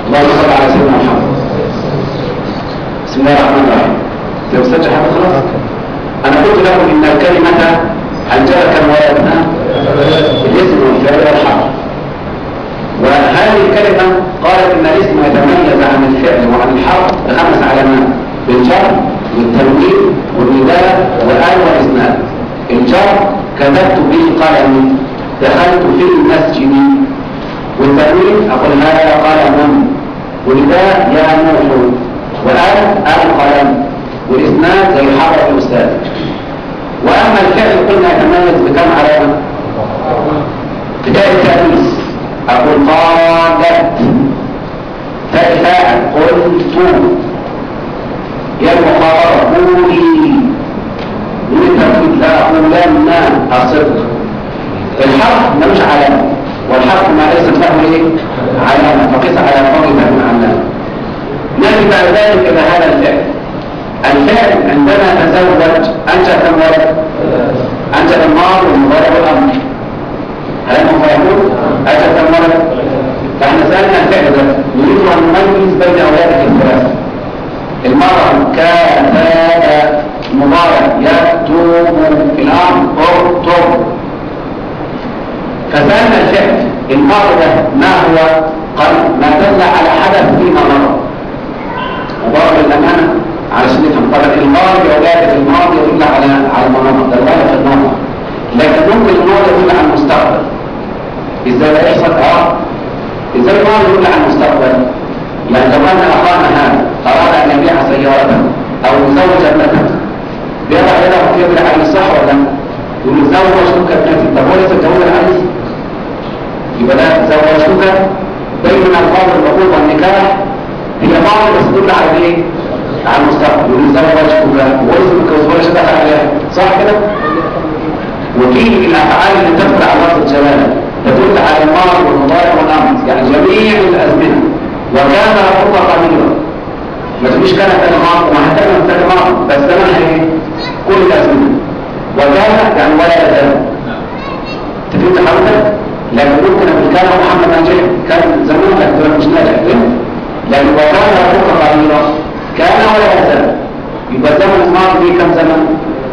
اللهم صل على سيدنا محمد بسم الله الرحمن الرحيم تمسك حاجه خلاص انا قلت لكم ان الكلمه انجلت كم ولدنا الاسم والفعل والحرف وهذه الكلمه قالت ان الاسم يتميز عن الفعل وعن الحرف بخمس علامات بالجر والتنوين والنداء والآل والإسناد الجر كتبت بالقلم دخلت في المسجد والتنوين أقول هذا قلم والنداء يا نوح والآل القلم والإسناد زي حرف الأستاذ وأما الفعل قلنا يتميز بكم علامة بداية التأنيث أقول قالت فالفاعل قلت يا المخاطرة قولي من التوحيد لا أقولن الصدق الحرف ملوش علامة والحرف ما ليس له ايه علامة فقيس على قول من علامة نأتي بعد ذلك إلى هذا الفعل الفعل عندما تزوج أنشأ كم ولد أنشأ الماضي والمضارع والأمر هل هم فاهمون أنشأ كم ولد فاحنا سألنا الفعل ده نريد أن نميز بين أولادك الثلاثة المرأة كاتب مضارع يكتب الأمر اكتب فسألنا الفعل الماضي ده ما هو قال ما دل على حدث فيما مضى وضرب الأمانة علشان نفهم طبعا الماضي أولاد الماضي يدل على على المناطق ده الغالب في الماضي لكن ممكن الماضي يدل على المستقبل ازاي ده يحصل اه ازاي الماضي يدل على المستقبل يعني لو أن أخانا هذا أراد أن يبيع سيارته أو يزوج ابنته بيضع يده في يد العريس صح ولا لا؟ يقول زوجتك ابنتي طب هو لسه اتجوز العريس يبقى ده زوجتك بين الفاظ العقود والنكاح هي بعض بس تدل على ايه؟ على المستقبل يقول زوجتك ولسه متجوز ولا شبه عليها صح كده؟ وفي الافعال اللي تدخل على لفظ الجلاله تدل على الماضي والمضارع والامر يعني جميع الازمنه وكان ربك قديرا ما تقوليش كان كلمات وما هتعمل كلمات بس زمانها ايه كل الازمنه وكان يعني ولا يزال تفهمت حضرتك لكن ممكن اقول كان محمد ناجح كان زمان لكن مش ناجح فهمت لكن وكان ربك قديرا كان ولا يزال يبقى الزمن الماضي فيه كم زمن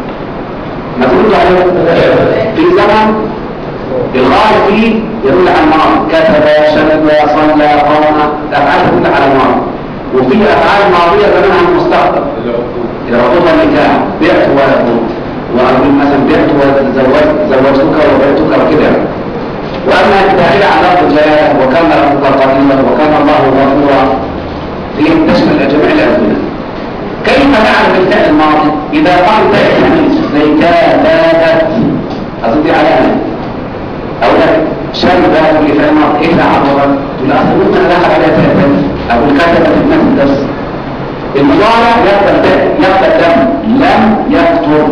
ما تقول عليه في زمن الغالب فيه يدل على الماضي كتب شرب صلى قام الافعال تدل على الماضي وفي افعال ماضيه كمان عن المستقبل اذا رفض النكاح بعت ولد واقول مثلا بعت ولد زوجت زوجتك وبعتك وكده واما الداخل على لفظ الجلاله وكان ربك قديرا وكان الله غفورا هي تشمل جميع الازمنه كيف نعرف الفعل الماضي اذا قال فعل تمييز زي كادت اظن دي علامه أو لك شاب هذا اللي في الماضي إيه عبرا تقول أصلا ممكن أدخل عليها ثلاثة أو الكتبة في نفس الدرس المضارع يقبل يقبل دم لم يكتب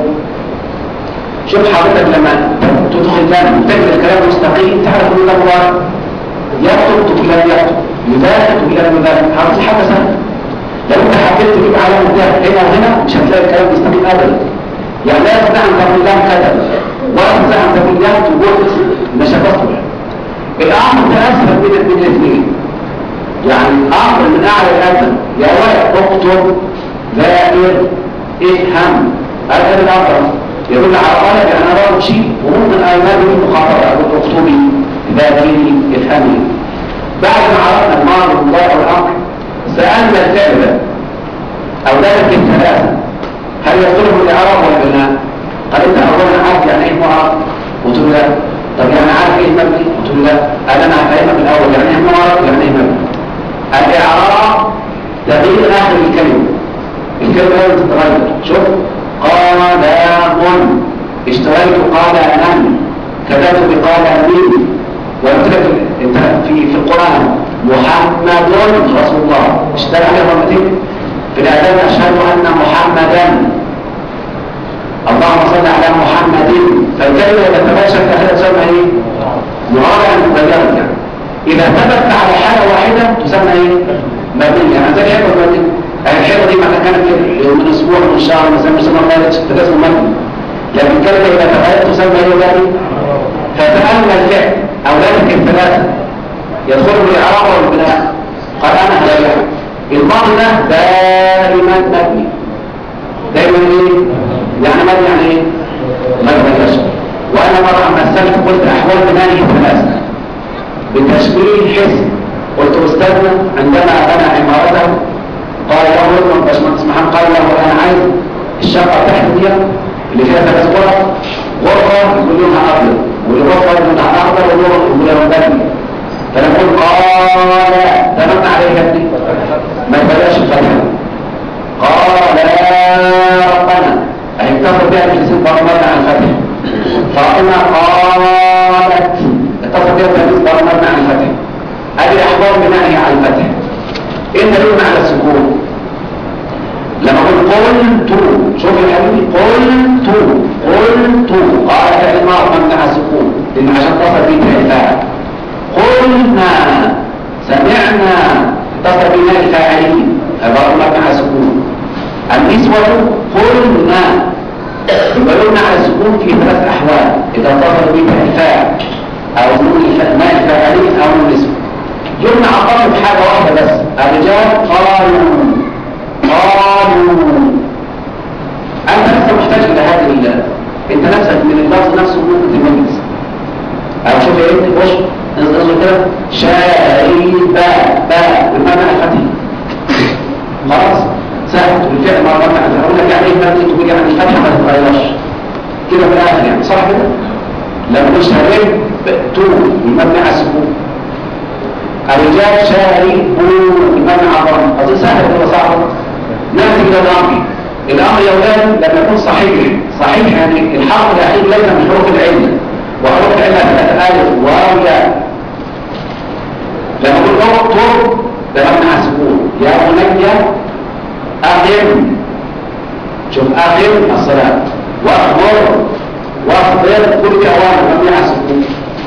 شوف حضرتك لما تدخل لم وتجد الكلام مستقيم تعرف ان ده مضارع يكتب تقول لم يكتب يذاكر تقول لم يذاكر هذه حاجه سهله لو انت حبيت تجيب علامه ده هنا وهنا مش هتلاقي الكلام مستقيم ابدا يعني لا يستطيع ان تقول لم كتب ولا تستطيع ان تقول لم تقول مش هتصلح الامر تأثر بين بين الاثنين يعني امر من اعلى الادنى يا ولد اكتب ذاكر افهم هذا الامر يدل على طلب يعني انا بقول شيء وممكن ايمان من مخاطره اقول اكتبي ذاكري افهمي بعد ما عرفنا الماضي والمضارع والامر سالنا الفعل ده او ذلك الثلاثه هل يصلح الاعراب ولا البناء؟ قال انت اولا عارف يعني ايه معرب قلت له لا طب يعني عارف ايه مبني قلت له لا قال انا هفهمك الاول يعني ايه معرب يعني ايه مبني الاعراب تغيير اخر الكلمه الكلمه لازم تتغير شوف قال دام اشتريت قال انام كتبت بقال امين وقلت لك انت في في القران محمد رسول الله اشترى عليه مرتين في الاذان اشهد ان محمدا اللهم صل على محمد فالكلمه اذا تماشت هذا تسمى ايه معارضا مغيرا يعني اذا ثبت على حاله واحده تسمى ايه مبنيه يعني زي الحفظ المبني الحفظ دي معناها كانت من اسبوع من شهر مثلا مسمى خالد تسمى مبني لكن الكلمه اذا تغيرت تسمى ايه مبني فتأمل الفعل او ذلك الثلاثه يدخل بالاعراب والبناء قال انا هرجع الماضي ده دائما مبني دائما ايه يعني مبني يعني ايه ما يتغيرش وانا مره مثلت قلت احوال بنائه ثلاثه بتشبيه حزب قلت استاذنا عندما بنى عمارته قال له ابن باشمهندس محمد قال له انا عايز الشقه تحت دي اللي فيها ثلاث غرف غرفه يكون لونها ابيض والغرفه لونها اخضر ولونها بني فنقول قال تمنى عليه يا ابني ما يبلاش الفتحه قال يا ربنا اتصل بها الجنسين برمجنا عن الفتح فاطمه قالت اتصل بها الجنسين برمجنا عن الفتح هذه احوال بنائها على الفتح ايه دليل على السكون لما اقول قلت شوف يا حبيبي قلت قلت قال فعل ماضي ممنوع السكون لان عشان تصل به الفاعل قلنا سمعنا اتصل بنا الفاعلين عباره مبنى على السكون النسوه قلنا يبقى على السكون في ثلاث احوال اذا اتصل بها الفاعل او نون الفاعل الفاعلين او النسوه يمنع الضم بحاجه واحده بس الرجال قالوا قالوا انت لسه محتاج الى هذه ال... انت نفسك من اللفظ نفسه ممكن تميز او شوف يا ابني وش نظر كده شاربا با بمعنى الفتح خلاص سهل بالفعل ما رفع اقول لك يعني ايه مبني تقول يعني الفتحه ما تتغيرش كده في الاخر يعني صح كده لما قلت شارب تو المبني على السكون الرجال شاربوا المبني على الضم اظن سهل ولا صعب ناتي الى الامر الامر يا اولاد لما يكون صحيح صحيح يعني الحرف الاخير ليس من حروف العله وحروف العله ثلاثه الف واو ياء لما اقول اكتب ده مبني على السكون يا بني اقم شوف اقم الصلاه واخبر واخبر كل كوان مبني على السكون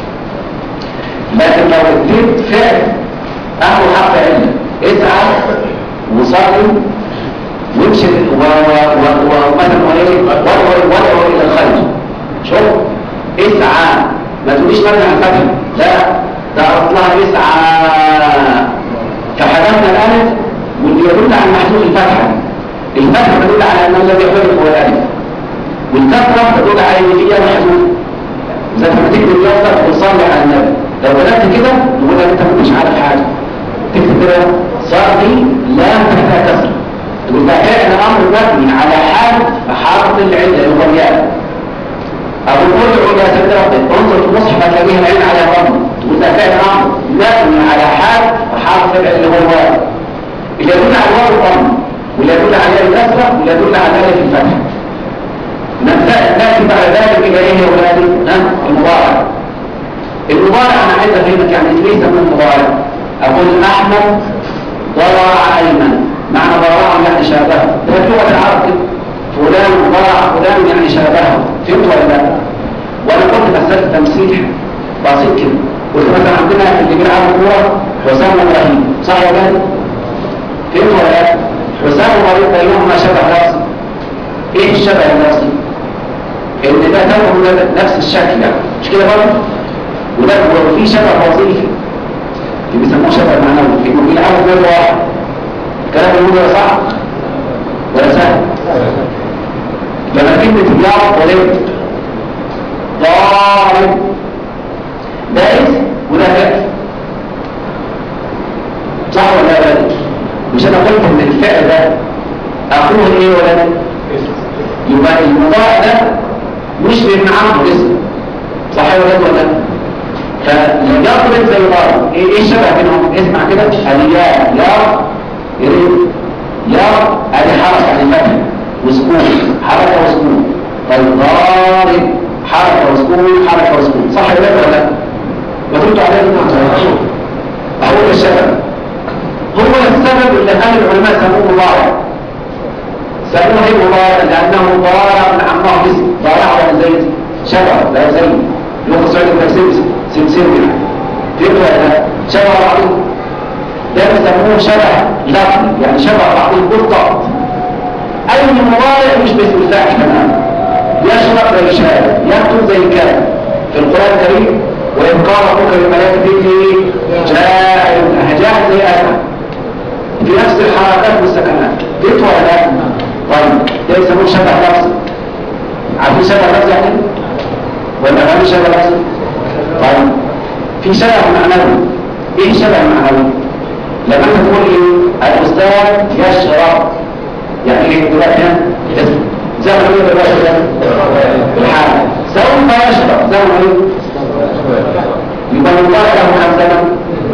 لكن لو اديت فعل اهو حرف عله اسعى وصلي وامشي ومثلا وايه وادعو الى الخير شوف اسعى ما تقوليش مبني على الفتح لا ده اصلها اسعى فحذفنا الالف واللي يدل على محذوف الفتحه الفتحه تدل على ان الذي يحذف هو الالف والكسره تدل على ان فيها محذوف زي ما تكتب يوصل وصلي على النبي لو بدات كده نقول انت مش عارف حاجه تكتب كده صلي لا تحتاج كسر تقول ده كان امر مبني على حال حرف العله اللي هو الياء أبو ادعو إلى سبيل ربك انظر في المصحف هتلاقيها العين على ضم تقول ده فعل أمر مبني على حال وحرف الفعل اللي هو الواو اللي يدل على الواو الضم واللي يدل على الكسرة واللي يدل على ذلك الفتح نأتي بعد ذلك إلى إيه يا ولادي؟ المضارع المضارع أنا عايز أفهمك يعني ليس من المضارع أقول أحمد ضرع أيمن معنى ضرع يعني شابهه ده في لغة العرب كده فلان ضرع فلان يعني شابهه فهمت ولا لا؟ وانا كنت مثلت تمثيل بسيط كده قلت مثلا عندنا اللي بيلعب كوره حسام ابراهيم صح يا ولاد؟ فهمت ولا لا؟ حسام وابراهيم بينهما شبه نفسي ايه الشبه النفسي؟ ان ده ده نفس الشكل يعني مش كده برضه؟ وده في شبه وظيفي اللي بيسموه شبه معنوي انه بيلعبوا في واحد الكلام اللي بيقوله صح ولا سهل؟ لما كلمة يعرف ولد ضارب ده اسم وده فعل صح ولا لا ولد مش انا قلت ان الفعل ده اخوه ايه ولد يبقى المضارع ده مش بابن عمه اسم صح يا ولد ولا لا فيضرب زي ضارب ايه ايه الشبه بينهم اسمع كده الياء يا يريد يا ادي حركه عن الفتح وسكون حركة وسكون فالضارب حركة وسكون حركة وسكون صح ولا ولا لا؟ ما كنتوا عليه هو الشبه هو السبب اللي خلى العلماء سموه مضارع سموه ايه مضارع لانه ضارع من عماه اسم ضارع ولا زيد شبه لا زيد لغه سعيد بن سمسم سمسم فهمت ولا لا؟ شبه بعضهم ده بيسموه شبه لفظي يعني شبه بعضهم بالضبط أي مضارع مش باسم الفاعل تماما يشرب زي شارب يكتب زي كاتب في القرآن الكريم وإن قال ربك للملائكة إني جاعل جاعل زي آدم شبه لفظ عارفين شبه لفظ يعني ولا ما شبه لفظ طيب في شبه معنوي ايه شبه معنوي لما انت تقول ايه الاستاذ يشرب يعني ايه دلوقتي اسم زي ما قلنا دلوقتي ده الحال سوف يشرب زي ما قلنا يبقى المضارع له كم زمن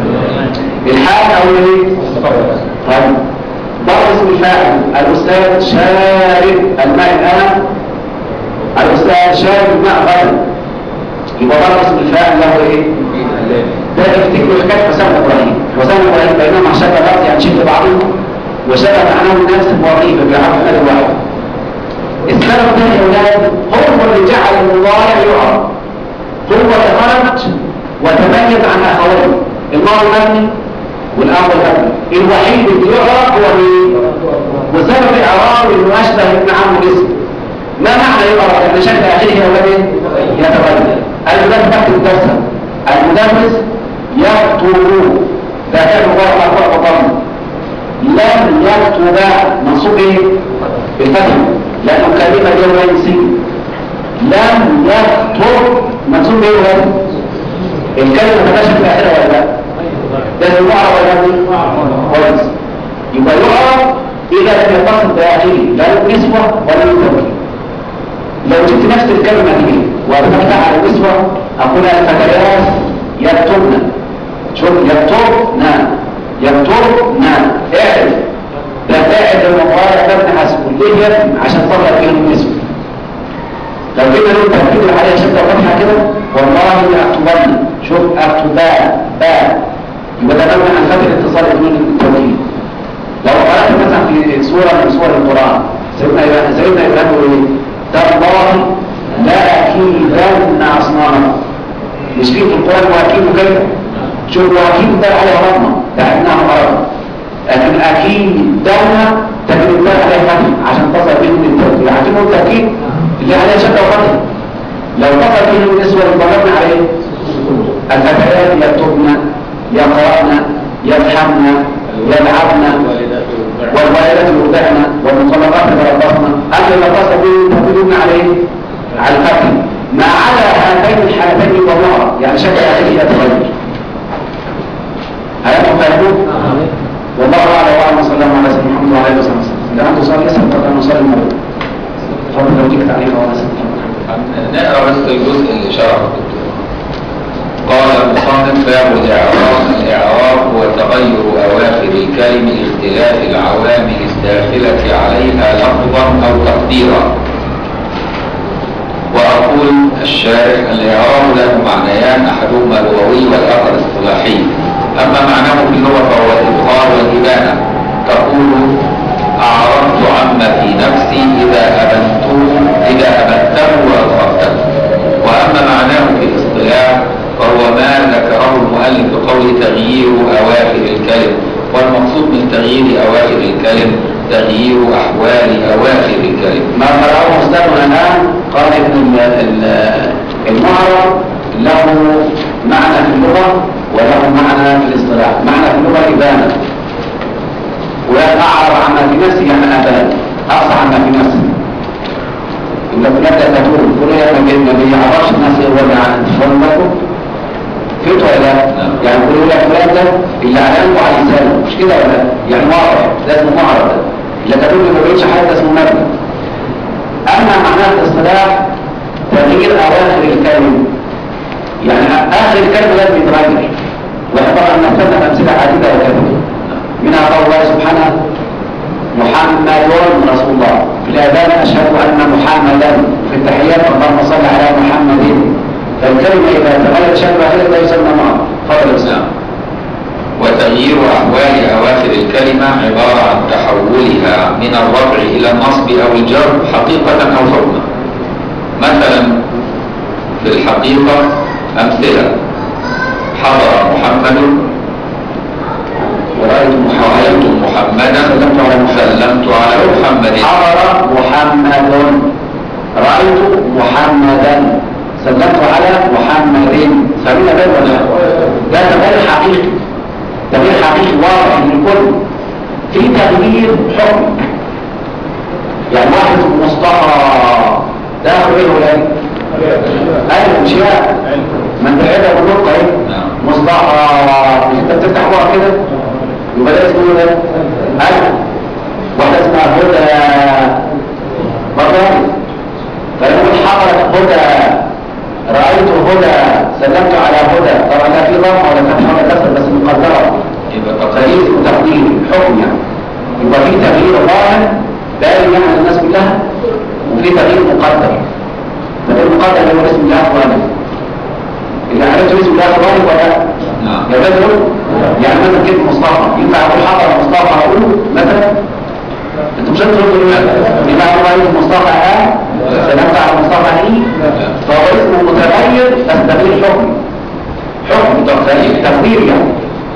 الحال او ايه طيب بعض اسم الفاعل الاستاذ شارب الماء الان الاستاذ شارب الماء غدا يبقى بعض اسم الفاعل له ايه ده افتكروا حكايه حسام ابراهيم حسام ابراهيم بينما شبه لفظ يعني شبه بعضهم وشبه معناه نفس الوظيفه بيعرف هذا الواحد السبب ده يا اولاد هو اللي جعل المضارع يعرف هو اللي خرج وتميز عن اخويه الماضي المبني والامر المبني الوحيد اللي يعرف هو مين وسبب اعرابه انه اشبه ابن عم الاسم ما معنى يعرف يعني شكل اخيه يا اولاد يتغير المدرس تكتب درسا المدرس يكتب ده كان مبارك مرفوع بضم لم يكتب منصوب ايه بالفتح لانه كلمه دي ينسي لم يكتب منصوب ايه ولا الكلمه ما تبقاش في الاخره ولا لا ده المعرب ولا كويس يبقى يعرف اذا لم يتصل باخره لا نسبه ولا توكيد لو جبت نفس الكلمه دي وضفتها على النسبه اقول الفتيات يكتبن شوف يكتبن يكتبن اعرف ده فاعل المضارع ده ابن حسب ليه يا ابني عشان طلع فيه النسبه لو جينا له التركيب اللي عليها شده فتحه كده والله اكتبن شوف اكتبان با يبقى ده مبني عن فتح اتصال بدون التوكيد لو قرات مثلا في سوره من سور القران سيدنا ابراهيم سيدنا ابراهيم يقول ايه تالله لا اكيدن اصنامكم مش في القران واكيد كده شوف واكيد ده عليه رحمه ده ابنها مرض لكن اكيد دولة تجد الله عليه فتح عشان تصل بهم التوكيد عارفين التوكيد اللي عليه شده وفتح لو تصل بهم النسوة اللي عليه الفتيات يكتبن يقرأن يفهمن يلعبن والوالدات يرضعن والمطلقات يتربصن أما ما تصل بهم تقولون عليه على الفتح ما على هاتين الحالتين والله يعني شكل أخيه يتغير هل فاهمون؟ والله اعلم وعلى صلى الله على سيدنا محمد وعلى اله وصحبه وسلم لو انت صلي اسال قبل ما نصلي المغرب اتفضل لو جيت تعليق ولا نقرا بس الجزء اللي شرحه الدكتور قال المصنف باب الاعراب الاعراب هو تغير اواخر الكلم لاختلاف العوامل الداخله عليها لفظا او تقديرا واقول الشارح الاعراب له معنيان احدهما لغوي والاخر اصطلاحي اما معناه في اللغه فهو الابطال والابانه تقول اعرضت عما في نفسي اذا ابنته اذا ابنته واطرقته واما معناه في الاصطلاح فهو ما ذكره المؤلف بقول تغيير اواخر الكلم والمقصود من تغيير اواخر الكلم تغيير احوال اواخر الكلم ما قرأه أستاذنا الآن قال إن المعرب له معنى في اللغة وله معنى في الاصطلاح معنى في اللغة إبانة وأعرض عما في نفسي يعني أبان أقصى عما في نفسي إلا بنبدأ تقول كل يوم ما بيعرفش الناس يقول عن فضل لكم فهمت ولا لا؟ يعني يقول لك فلان ده اللي علامه على لسانه مش كده ولا لا؟ يعني معرض ده اسمه معرض ده اللي تقول ما بيقولش حاجه اسمه مبنى اما معناه الاصطلاح تغيير اواخر الكلمه يعني اخر الكلمه لازم يتغير ويعتبر ان نفتح امثله عديده وكثيره منها قول الله سبحانه محمد رسول الله في الاذان اشهد ان محمدا في التحيات اللهم صل على محمد فالكلمه اذا تغير شكلها غير لا يسمى معه فضل الاسلام وتغيير أحوال أواخر الكلمة عبارة عن تحولها من الرفع إلى النصب أو الجر حقيقة أو حكما مثلا في الحقيقة أمثلة حضر محمد ورأيت محمد رأيت محمدا سلمت على محمد سلمت على محمد حضر محمد رأيت محمدا سلمت على محمد سمينا ده ولا لا؟ ده تغيير حقيقي تغيير حقيقي واضح للكل في تغيير حكم يعني واحد اسمه مصطفى ده اخره ايه ولا ايه؟ الف مش ياء ما انت عيدها بالنقطه ايه؟ نعم. مصطفى مش انت بتفتح بقى كده يبقى ده اسمه ايه ده؟ الف واحده اسمها هدى برضه فيقول حضرت هدى رأيت هدى سلمت على هدى طبعا لا في ضمه ولا فتحه ولا كسر بس مقدره يبقى تغيير تقدير وتقدير حكم يعني يبقى في تغيير ظاهر دائم يعني الناس كلها وفي تغيير مقدر تغيير مقدر اللي هو اسم الله الغالب اللي عرفت اسم الله الغالب ولا لا؟ نعم يا بدر يعني مثلا كلمه مصطفى ينفع اقول حضر مصطفى اقول مثلا انتوا مش هتقولوا يبقى هو اسم مصطفى اه سلمت على مصطفى ايه فهو اسمه متغير بس تغيير حكم حكم تغيير تغيير يعني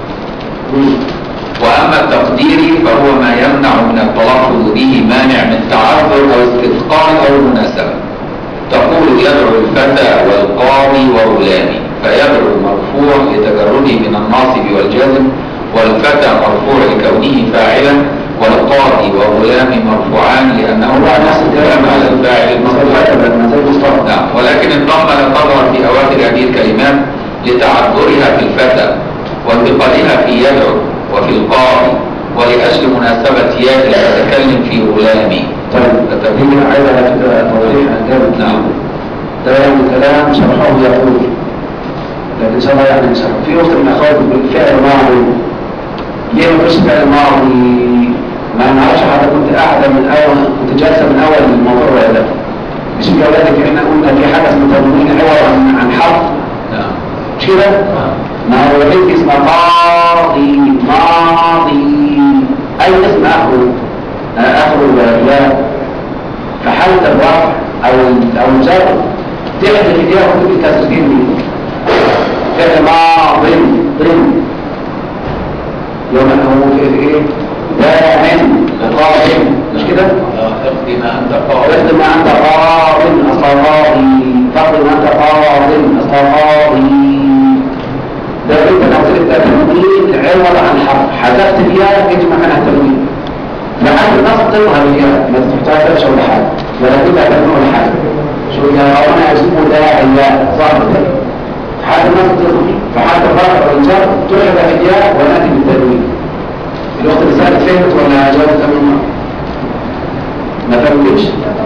وأما التقدير فهو ما يمنع من التلفظ به مانع من تعذر أو استثقال أو مناسبة تقول يدعو الفتى والقاضي وغلامي فيدعو مرفوع لتجرده من الناصب والجازم والفتى مرفوع لكونه فاعلا والقاضي وغلام مرفوعان لأنه هو نفس الكلام على الفاعل المرفوع ما زي مصطفى نعم ولكن الضمة لا تظهر في أواخر هذه الكلمات لتعذرها في الفتى وانتقالها في يدعو وفي القاضي ولأجل مناسبة ياء المتكلم في غلامي طيب تبين عايز على فكرة توضيح جامد نعم ده يعني كلام شرحه يقول لكن ان شاء الله يعني نشرح في وقت من الاخوات بيقول فعل ماضي ليه ما فيش فعل ماضي ما نعرفش حتى كنت قاعده من اول كنت جالسه من اول الموضوع ولا لا مش في اولادك احنا قلنا في حاجه اسمها تنوين عوض عن عن حرف نعم مش كده؟ ما هو الاسم اسمه ماضي ماضي اي اسم اخره آه، اخره لا في حالة الرفع او ال- او الجر تحدث فيها خطوط الكسرتين دي فعل ماض ضم يوم هو في ايه؟ دائم قادم مش كده؟ اقضي ما أنت قاضي فقد ما انت قاض اصلا قاضي فقد ما انت قاض اصلا قاضي ده انت لو تبقى تنوين عوض عن حرف حذفت فيها يجي مكانها تنوين لحد النص تظهر الياء ما تحتاجش ولا حاجه ولا تبقى تنوين ولا حاجه شو يا ربنا يسمو داعي الياء ظاهر كده حتى النص تظهر فحتى الرفع والجر تحذف الياء وناتي بالتنوين الوقت اللي سالت فهمت ولا جاوبت قبل ما ما فهمتش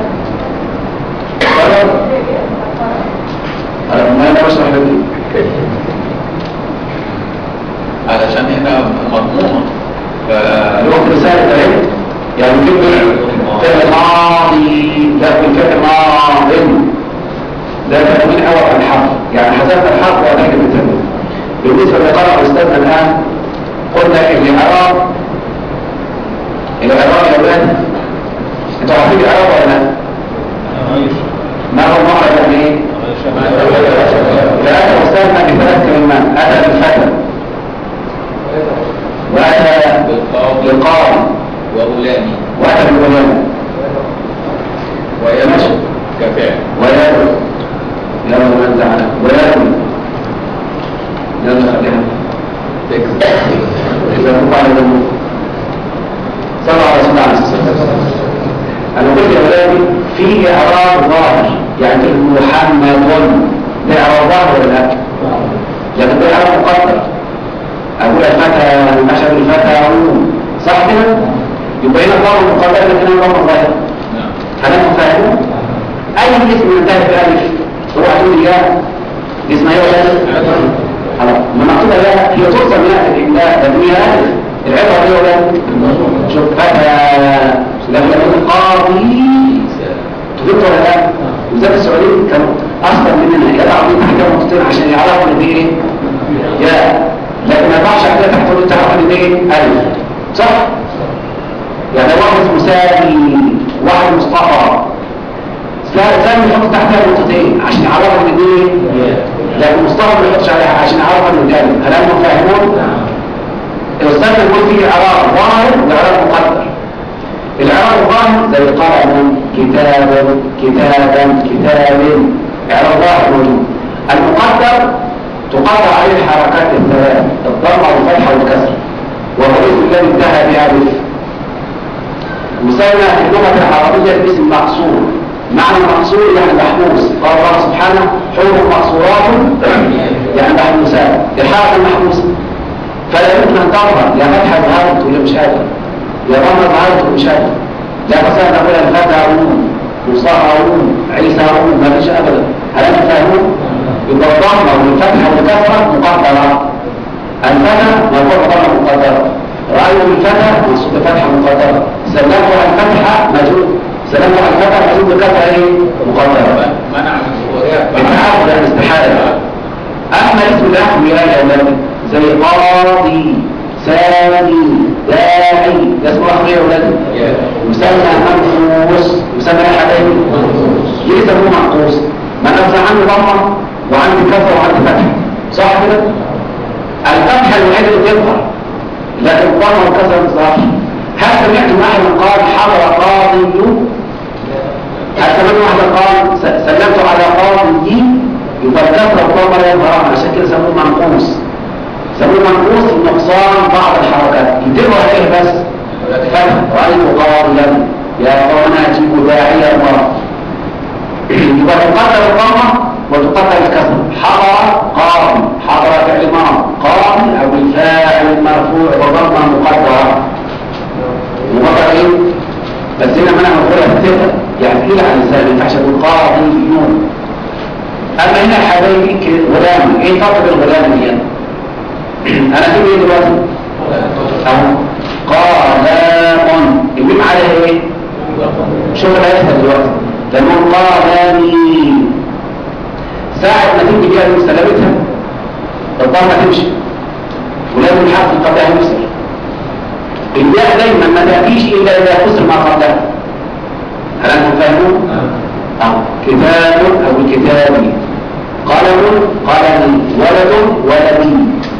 خلاص انا ما انا بشرح لك علشان هنا مضمونة ف الوقت رسالة اهي يعني كلمة فعل ماضي لا في فعل ماض ده تنوين أول عن الحرف يعني حذفت الحرف وأتيت بالتنوين بالنسبة لقرأ أستاذنا الآن قلنا الإعراب الإعراب يا أولاد أنتوا عارفين الإعراب ولا لا؟ ما هو المعرب يعني إيه؟ فأتى أستاذنا بثلاث كلمات أتى بالفتى وأتى بالقاضي وغلامي وأتى بالغلام ويمشي كفاء ويدعو يا رب من تعالى ويدعو يلا خليها إذا كنت على ذنب صلى الله عليه وسلم أنا قلت يا ولادي في إعراب ظاهر يعني كلمة محمد ده إعراب ظاهر ولا لا؟ لكن ده إعراب مقدر أقول الفتى البشر الفتى صح كده؟ يبقى هنا ظاهر مقدر لكن هنا ظاهر ظاهر نعم هل انتم فاهمون؟ اي اسم ينتهي بالالف هو هتقول يا اسمها ايه ولا الف؟ خلاص لما مكتوبه يا هي ترسم يا الاملاء ده هي الف العبره دي ولا شوف فتى لما يقول قاضي فهمت ولا لا؟ وزاد السعوديين كانوا اصلا مننا يضعوا دي تحت نقطتين عشان يعرفوا ان دي ايه؟ يا لكن ما ينفعش كده تحت تقول تعرف ان دي ايه؟ الف صح؟ يعني واحد اسمه سامي واحد مصطفى سا- سامي يحط تحتها نقطتين عشان يعرفوا ان دي ايه؟ لكن مصطفى ما يحطش عليها عشان يعرفوا ان دي الف هل انتم فاهمون؟ الاستاذ يقول فيه اعراب ظاهر واعراب مقدر الاعراب الظاهر زي قلم كتاب كتابا كتاب اعراب ظاهر موجود المقدر تقدر عليه الحركات الثلاث الضمه والفتحه والكسر وهو الاسم الذي انتهى بألف يسمى في اللغة العربية باسم مقصور معنى مقصور يعني محبوس قال الله سبحانه حروف مقصورات يعني محبوسات الحركة محبوسة فلا يمكن أن تظهر يا فتحة ظهرت ولا مش قادر يا ضمة ظهرت ولا مش قادر لا تستطيع أن تقول الفتى أمون مصطفى أمون عيسى أمون ما فيش أبدا هل أنتم فاهمون؟ يبقى الضمة والفتحة والكسرة مقدرة الفتى مرفوع ضمة مقدرة رأيت الفتى منصوب بفتحة مقدرة سلمت على الفتحة مجرور سلمت على الفتحة مجرور بكسرة ايه؟ مقدرة منع الفوريات التعارض يعني استحالة أما اسم الأخر يا أولاد زي قاضي سامي داعي ده اسمه أخر يا أولاد مسمى منقوص مسمى ايه حبايبي ليه يسموه منقوص ما نفس عندي ضمه وعندي كسر وعندي فتح صح كده الفتحه الوحيده اللي تظهر لكن الضمه والكسر ما تظهرش هل سمعت واحد قال حضر قاضي هل سمعت واحد قال س- سلمت على قاضي يبقى الكسر والضمه لا يظهران عشان كده سموه منقوص سموه منقوص النقصان بعض الحركات ينتبهوا عليه بس فتح رأيت قاضيا يا قوم أجيب داعي الله يبقى تقدر الضمة وتقدر الكسر حضر قاضي حضر فعل ماضي قاضي أو الفاعل المرفوع وضمة مقدرة وضع ايه؟ بس هنا منع مقولة الثقة يعني تقيل على اللسان ما ينفعش تقول قاضيون أما هنا يا حبايبي ك- غلام ايه فرق الغلام دي؟ أنا في ايه دلوقتي؟ أهو قلم الميم عليها ايه؟ شوف اللي هيحصل دلوقتي لما قلمي ساعة ما تيجي بيها من سلامتها الضمة تمشي ولازم الحرف قبلها يكسر الياء دايما ما تأتيش إلا إذا كسر ما قبلها هل أنتم فاهمون؟ أو كتاب أو الكتاب قلم قلم ولد ولدي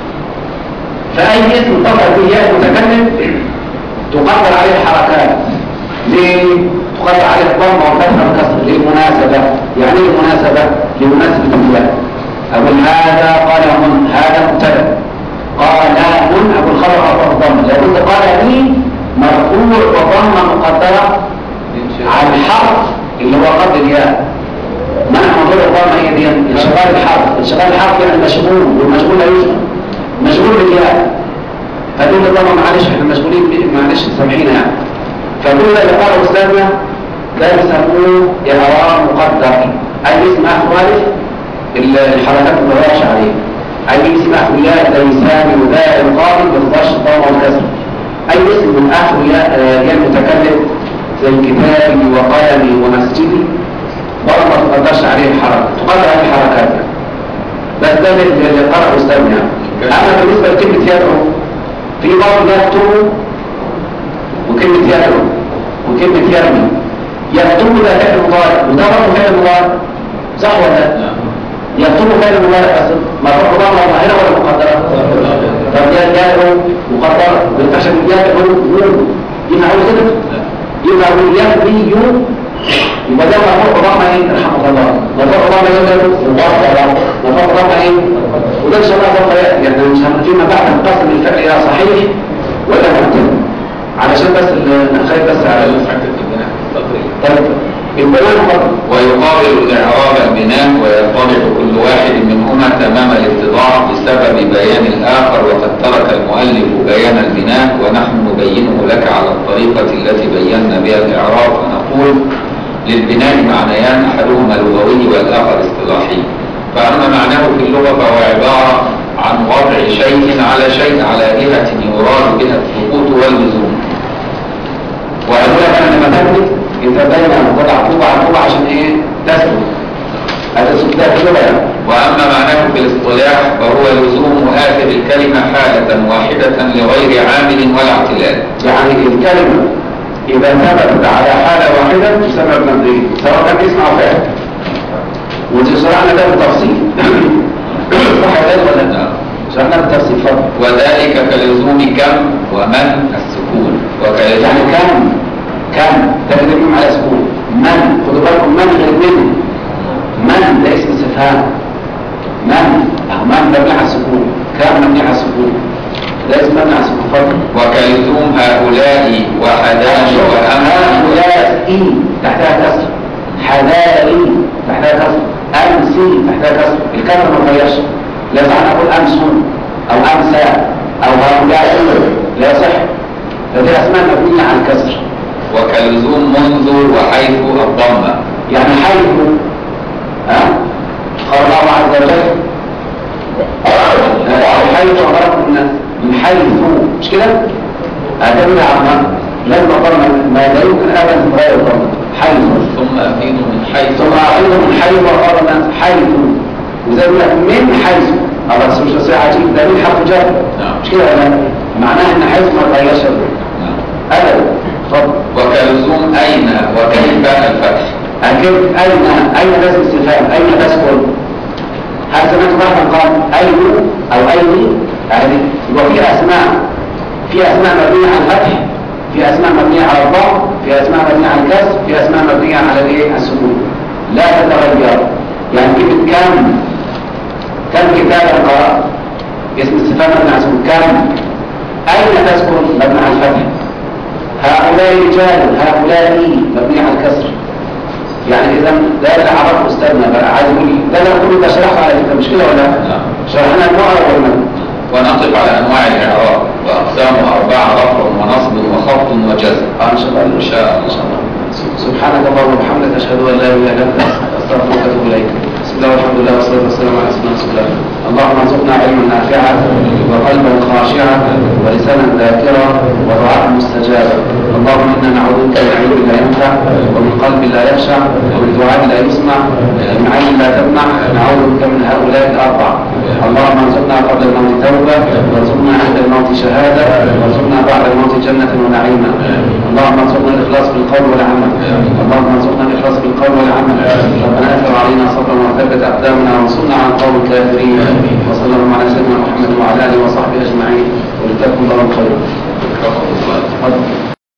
فأي اسم اتصل به ياء المتكلم تقدر عليه الحركات ليه؟ تقدر عليه الضمة والفتحة والكسر للمناسبة يعني ايه المناسبة؟ لمناسبة الياء أقول هذا قلم هذا مبتدأ قلم أبو الخبر أعطاه الضمة لو قلت قلمي مرفوع وضمة مقدرة على الحرف اللي هو قبل الياء منع موضوع الضمة هي دي انشغال الحرف انشغال الحرف يعني مشغول والمشغول لا يشغل مشغول بالياء فدول الضمة معلش احنا مشغولين ب- معلش سامحينا يعني فدول اللي قالوا استاذنا ده يسموه إعراب مقدر أي اسم أخو ألف ال- الحركات ما تغيرش عليه أي اسم أخو ياء زي سامي وذا القاضي ما تغيرش الضمة والكسر أي اسم من أخو ياء آه، ياء المتكلم زي كتابي وقلمي ومسجدي برضه ما تقدرش عليه الحركة تقدر عليه الحركات يعني بس ده اللي اللي قرأ أستاذنا يعني أما بالنسبة لكلمة يدعو في بعض يكتب وكلمة يدعو وكلمة يرمي يكتب ده فعل مضارع وده برضه فعل مضارع صح ولا لا؟ يكتب فعل مضارع بس مرفوع ضمه ظاهرة ولا مقدرة؟ طب يدعو مقدرة ما ينفعش أقول يدعو نون ينفع أقول كده؟ يبقى أقول يهدي يبقى ده مرفوع ضمه ايه؟ رحمه الله مرفوع ضمه يدعو مقدرة مرفوع ضمه ايه؟ وده ان شاء الله سوف ياتي يعني مش هم- فيما بعد نقسم الفعل الى صحيح ولا مبتدئ علشان بس ال- نخاف بس على طيب البيان فقط ويقابل الإعراب البناء ويتضح كل واحد منهما تمام الاتضاح بسبب بيان الآخر وقد ترك المؤلف بيان البناء ونحن نبينه لك على الطريقة التي بينا بها الإعراب ونقول للبناء معنيان أحدهما لغوي والآخر اصطلاحي فأما معناه في اللغة فهو عبارة عن وضع شيء على شيء على جهة يراد بها الثبوت واللزوم وقالوا لك انا لما تكتب اذا بين وضع طوبة على طوبة عشان ايه تثبت هذا سكتها في اللغة يعني وأما معناه في الاصطلاح فهو لزوم آخر الكلمة حالة واحدة لغير عامل ولا اعتلال يعني الكلمة إذا ثبتت على حالة واحدة تسمى بمبنية سواء كان اسم أو فعل ودي شرحنا ده بالتفصيل صح يا ولا لا؟ شرحنا بالتفصيل فضل وذلك كلزوم كم ومن السكون يعني وكلزوم كم كم تقدمهم على سكون من خدوا بالكم من غير من من ده اسم استفهام من أو من مبني على السكون كم مبني على السكون ده اسم مبني على السكون فضل وكلزوم هؤلاء وحدان وأما حذاري تحتها كسر امسي تحتها كسر الكلمه ما تغيرش لا يصح ان اقول امسون او امسى او هؤلاء لا يصح فدي اسماء مبنيه على الكسر وكلزوم منذ وحيث الضمة يعني حيث ها قال الله عز وجل آه، حيث أمركم الناس من حيث مش كده؟ أدل عما لما ضمن ما لا يمكن أبدا تغير الضمن حيث ثم أفيدوا من حيث ثم أعيدوا من حيث وقال الناس حيث وزي ما لك من حيث الله بس مش تصير عجيب ده من حرف جر نعم. مش كده ولا لا؟ معناها ان حيث ما تغيرش الضمن نعم. ابدا اتفضل وكلزوم أين وكيف الفتح أكيد أين أين لازم استفهام أين تسكن هل سمعت واحدا قال أين أو أين يعني يبقى في أسماء في أسماء مبنية على الفتح في أسماء مبنية على الضم في أسماء مبنية على الكسر في أسماء مبنية على الإيه السكون لا تتغير يعني كلمة كم كم كتابا قرأت اسم استفهام مبني على السكون كم أين تسكن مبني على الفتح هؤلاء رجال هؤلاء مبني على الكسر يعني اذا ده اللي عرفه استاذنا بقى عايز يقول ده اللي كله ده شرحه على فكره مش كده ولا لا؟ نعم. شرحنا النوع والمن ونقف على أنواع الإعراب وأقسامه أربعة رفع ونصب وخفض وجزم اه ان شاء الله إن شاء الله سبحانك اللهم وبحمدك اشهد ان لا اله الا انت استغفرك واتوب اليك بسم الله والحمد لله والصلاه والسلام على سيدنا رسول الله اللهم ارزقنا علما نافعا وقلبا خاشعا ولسانا ذاكرا ودعاء مستجابا اللهم انا نعوذ بك من علم لا ينفع ومن قلب لا يخشع ومن دعاء لا يسمع ومن عين لا تمنع نعوذ بك من هؤلاء الاربعه اللهم ارزقنا قبل الموت توبه وارزقنا عند الموت شهاده وارزقنا بعد الموت جنه ونعيما اللهم ارزقنا الاخلاص في القول والعمل اللهم ارزقنا الاخلاص في القول والعمل ربنا اثر علينا صبرا وثبت اقدامنا وانصرنا على القوم الكافرين وصلى الله على سيدنا محمد وعلى اله